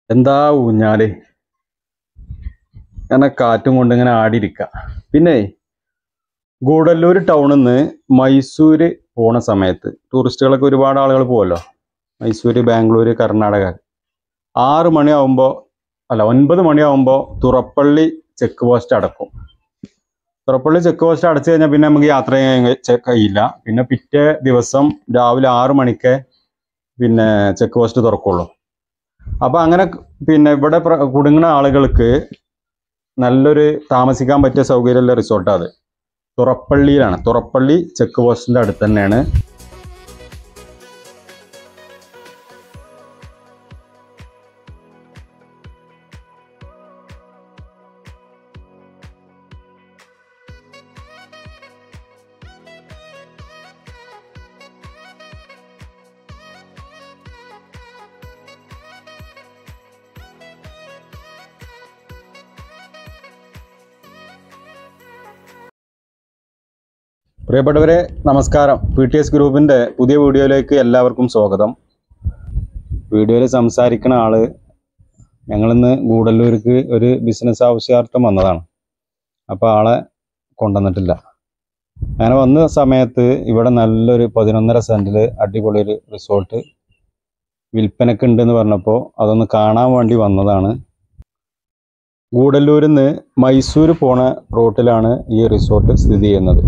എന്താ ഊഞ്ഞാല് അങ്ങനെ കാറ്റും കൊണ്ട് ഇങ്ങനെ ആടിയിരിക്ക പിന്നെ ഗൂഡല്ലൂർ ടൗണിൽ നിന്ന് മൈസൂര് പോണ സമയത്ത് ടൂറിസ്റ്റുകളൊക്കെ ഒരുപാട് ആളുകൾ പോകുമല്ലോ മൈസൂര് ബാംഗ്ലൂര് കർണാടക ആറ് മണിയാവുമ്പോൾ അല്ല ഒൻപത് മണിയാവുമ്പോൾ തുറപ്പള്ളി ചെക്ക് പോസ്റ്റ് അടക്കും തുറപ്പള്ളി ചെക്ക് പോസ്റ്റ് അടച്ചു കഴിഞ്ഞാൽ പിന്നെ നമുക്ക് യാത്ര ചെയ്യാൻ കഴി- കഴിയില്ല പിന്നെ പിറ്റേ ദിവസം രാവിലെ ആറ് മണിക്ക് പിന്നെ ചെക്ക് പോസ്റ്റ് തുറക്കുള്ളൂ അപ്പൊ അങ്ങനെ പിന്നെ ഇവിടെ പ്ര- കുടുങ്ങുന്ന ആളുകൾക്ക് നല്ലൊരു താമസിക്കാൻ പറ്റിയ സൗകര്യമുള്ള റിസോർട്ടാണ് അത് തുറപ്പള്ളിയിലാണ് തുറപ്പള്ളി ചെക്ക് പോസ്റ്റിന്റെ അടുത്ത് തന്നെയാണ് പ്രിയപ്പെട്ടവരെ നമസ്കാരം പി ടി എസ് ഗ്രൂപ്പിന്റെ പുതിയ വീഡിയോയിലേക്ക് എല്ലാവർക്കും സ്വാഗതം വീഡിയോയിൽ സംസാരിക്കുന്ന ആള് ഞങ്ങളിന്ന് ഗൂഡല്ലൂർക്ക് ഒരു ബിസിനസ് ആവശ്യാർത്ഥം വന്നതാണ് അപ്പോൾ ആളെ കൊണ്ടുവന്നിട്ടില്ല അങ്ങനെ വന്ന സമയത്ത് ഇവിടെ നല്ലൊരു പതിനൊന്നര സെന്റിൽ അടിപൊളി ഒരു റിസോർട്ട് വിൽപ്പനക്ക് ഉണ്ടെന്ന് പറഞ്ഞപ്പോൾ അതൊന്ന് കാണാൻ വേണ്ടി വന്നതാണ് ഗൂഡല്ലൂരിൽ നിന്ന് മൈസൂർ പോണ റൂട്ടിലാണ് ഈ റിസോർട്ട് സ്ഥിതി ചെയ്യുന്നത്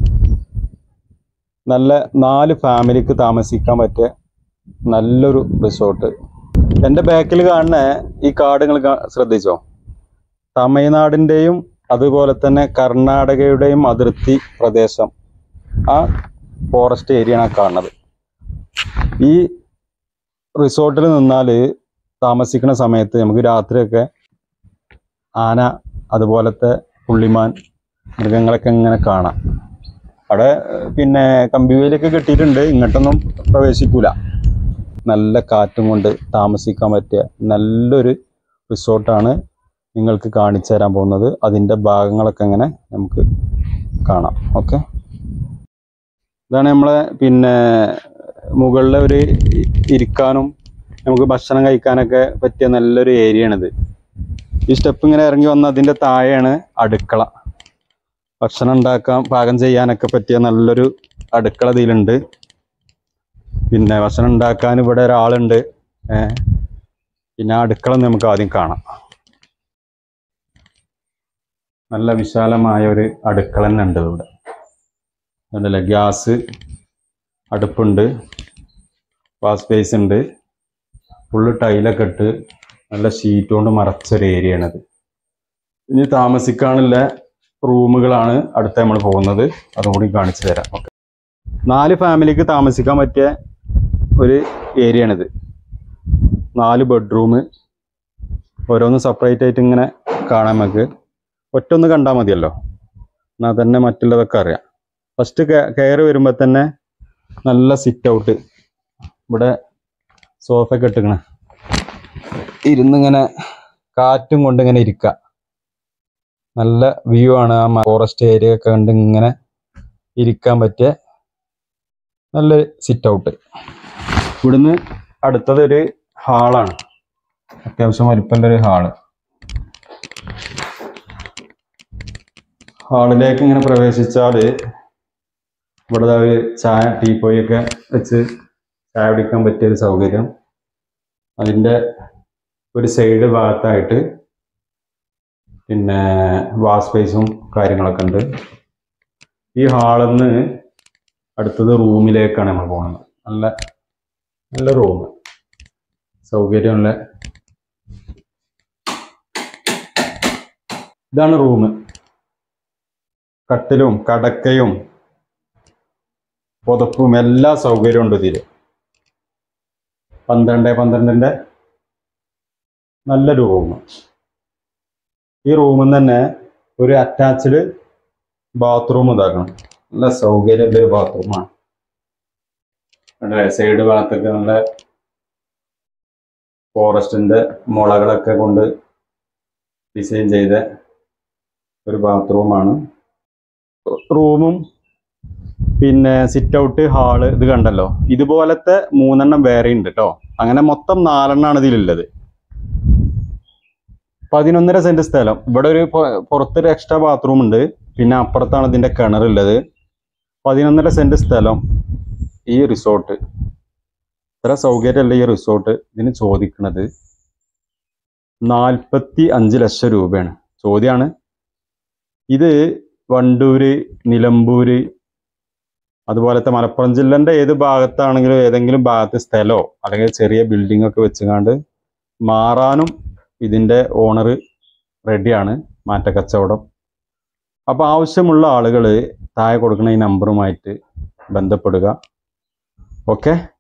നല്ല നാല് ഫാമിലിക്ക് താമസിക്കാൻ പറ്റിയ നല്ലൊരു റിസോർട്ട് എൻ്റെ ബാക്കിൽ കാണുന്ന ഈ കാട് നിങ്ങൾ കാ- ശ്രദ്ധിച്ചോ തമിഴ്നാടിൻ്റെയും അതുപോലെ തന്നെ കർണാടകയുടെയും അതിർത്തി പ്രദേശം ആ ഫോറസ്റ്റ് ഏരിയയാണ് ആ കാണുന്നത് ഈ റിസോർട്ടിൽ നിന്നാൽ താമസിക്കുന്ന സമയത്ത് നമുക്ക് രാത്രിയൊക്കെ ആന അതുപോലത്തെ പുള്ളിമാൻ മൃഗങ്ങളൊക്കെ ഇങ്ങനെ കാണാം അവിടെ ഏഹ്, പിന്നെ കമ്പിവേലിയൊക്കെ കെട്ടിയിട്ടുണ്ട് ഇങ്ങോട്ടൊന്നും പ്രവേശിക്കൂല നല്ല കാറ്റും കൊണ്ട് താമസിക്കാൻ പറ്റിയ നല്ലൊരു റിസോർട്ടാണ് നിങ്ങൾക്ക് കാണിച്ചു തരാൻ പോകുന്നത് അതിൻ്റെ ഭാഗങ്ങളൊക്കെ ഇങ്ങനെ നമുക്ക് കാണാം ഓക്കെ ഇതാണ് നമ്മളെ പിന്നെ മുകളിലെ ഒരു ഇ- ഇരിക്കാനും നമുക്ക് ഭക്ഷണം കഴിക്കാനൊക്കെ പറ്റിയ നല്ലൊരു ഏരിയ ആണിത് ഈ സ്റ്റെപ്പ് ഇങ്ങനെ ഇറങ്ങി വന്ന് അതിൻ്റെ താഴെയാണ് അടുക്കള ഭക്ഷണം ഉണ്ടാക്കാൻ പാകം ചെയ്യാനൊക്കെ പറ്റിയ നല്ലൊരു അടുക്കള ഇതിലുണ്ട് പിന്നെ ഭക്ഷണം ഉണ്ടാക്കാൻ ഇവിടെ ഒരാളുണ്ട് ഏ പിന്നെ ആ അടുക്കള ഒന്ന് നമുക്ക് ആദ്യം കാണാം നല്ല വിശാലമായ ഒരു അടുക്കള തന്നെ ഉണ്ട് ഇവിടെ ഉണ്ടല്ലേ ഗ്യാസ് അടുപ്പുണ്ട് വാഷ് സ്പേസ് ഉണ്ട് ഫുള്ള് ടൈലൊക്കെ ഇട്ട് നല്ല ഷീറ്റ് കൊണ്ട് മറച്ചൊരു ഏരിയ ആണിത് ഇനി താമസിക്കാനുള്ള റൂമുകളാണ് അടുത്ത നമ്മൾ പോകുന്നത് അതും കൂടി കാണിച്ചു തരാം ഓക്കെ നാല് ഫാമിലിക്ക് താമസിക്കാൻ പറ്റിയ ഒരു ഏരിയ ആണിത് നാല് ബെഡ്റൂം ഓരോന്ന് സെപ്പറേറ്റ് ആയിട്ട് ഇങ്ങനെ കാണാൻ നമുക്ക് ഒറ്റ ഒന്ന് കണ്ടാൽ മതിയല്ലോ എന്നാൽ തന്നെ മറ്റുള്ളതൊക്കെ അറിയാം ഫസ്റ്റ് കയറി വരുമ്പോൾ തന്നെ നല്ല സിറ്റ് ഔട്ട് ഇവിടെ സോഫ ഒക്കെ ഇട്ടിക്കണ ഇരുന്നിങ്ങനെ കാറ്റും കൊണ്ട് ഇങ്ങനെ ഇരിക്കുക നല്ല വ്യൂ ആണ് ആ ഫോറസ്റ്റ് ഏരിയ ഒക്കെ കണ്ട് ഇങ്ങനെ ഇരിക്കാൻ പറ്റിയ നല്ല സിറ്റ് ഔട്ട് ഇവിടുന്ന് അടുത്തത് ഒരു ഹാളാണ് അത്യാവശ്യം വലിപ്പമുള്ള ഒരു ഹാള് ഹാളിലേക്ക് ഇങ്ങനെ പ്രവേശിച്ചാൽ ഇവിടെ ദാ ഒരു ചായ ടീപ്പോയൊക്കെ വെച്ച് ചായ കുടിക്കാൻ പറ്റിയ ഒരു സൗകര്യം അതിൻ്റെ ഒരു സൈഡ് ഭാഗത്തായിട്ട് പിന്നെ വാഷ് സ്പേസും കാര്യങ്ങളൊക്കെ ഉണ്ട് ഈ ഹാളിൽ നിന്ന് അടുത്തത് റൂമിലേക്കാണ് നമ്മൾ പോകുന്നത് നല്ല നല്ല റൂം സൗകര്യമുള്ള ഇതാണ് റൂം കട്ടിലും കടക്കയും പുതപ്പും എല്ലാ സൗകര്യവും ഉണ്ട് ഇതിൽ പന്ത്രണ്ട് പന്ത്രണ്ടിൻ്റെ നല്ലൊരു റൂം ഈ റൂമിൽ തന്നെ ഒരു അറ്റാച്ച്ഡ് ബാത്റൂം ഇതാക്കണം നല്ല സൗകര്യമുള്ള ഒരു ബാത്റൂമാണ് സൈഡ് ഭാഗത്തൊക്കെ നല്ല ഫോറസ്റ്റിന്റെ മുളകളൊക്കെ കൊണ്ട് ഡിസൈൻ ചെയ്ത ഒരു ബാത്റൂമാണ് റൂമും പിന്നെ സിറ്റ് ഔട്ട് ഹാള് ഇത് കണ്ടല്ലോ ഇതുപോലത്തെ മൂന്നെണ്ണം വേറെ ഉണ്ട് കേട്ടോ അങ്ങനെ മൊത്തം നാലെണ്ണമാണ് ഇതിലുള്ളത് പതിനൊന്നര സെന്റ് സ്ഥലം ഇവിടെ ഒരു പൊ- പുറത്തൊരു എക്സ്ട്രാ ബാത്റൂം ഉണ്ട് പിന്നെ അപ്പുറത്താണ് ഇതിന്റെ കിണറുള്ളത് പതിനൊന്നര സെന്റ് സ്ഥലം ഈ റിസോർട്ട് ഇത്ര സൗകര്യമല്ല ഈ റിസോർട്ട് ഇതിന് ചോദിക്കുന്നത് നാൽപ്പത്തി അഞ്ച് ലക്ഷം രൂപയാണ് ചോദ്യമാണ് ഇത് വണ്ടൂര് നിലമ്പൂര് അതുപോലത്തെ മലപ്പുറം ജില്ലന്റെ ഏത് ഭാഗത്താണെങ്കിലും ഏതെങ്കിലും ഭാഗത്ത് സ്ഥലമോ അല്ലെങ്കിൽ ചെറിയ ബിൽഡിംഗ് ഒക്കെ വെച്ചുകൊണ്ട് മാറാനും ഇതിന്റെ ഓണർ റെഡിയാണ് മാറ്റക്കച്ചവടം അപ്പോൾ ആവശ്യമുള്ള ആളുകൾ താഴെ കൊടുക്കുന്ന ഈ നമ്പറുമായിട്ട് ബന്ധപ്പെടുക ഓക്കെ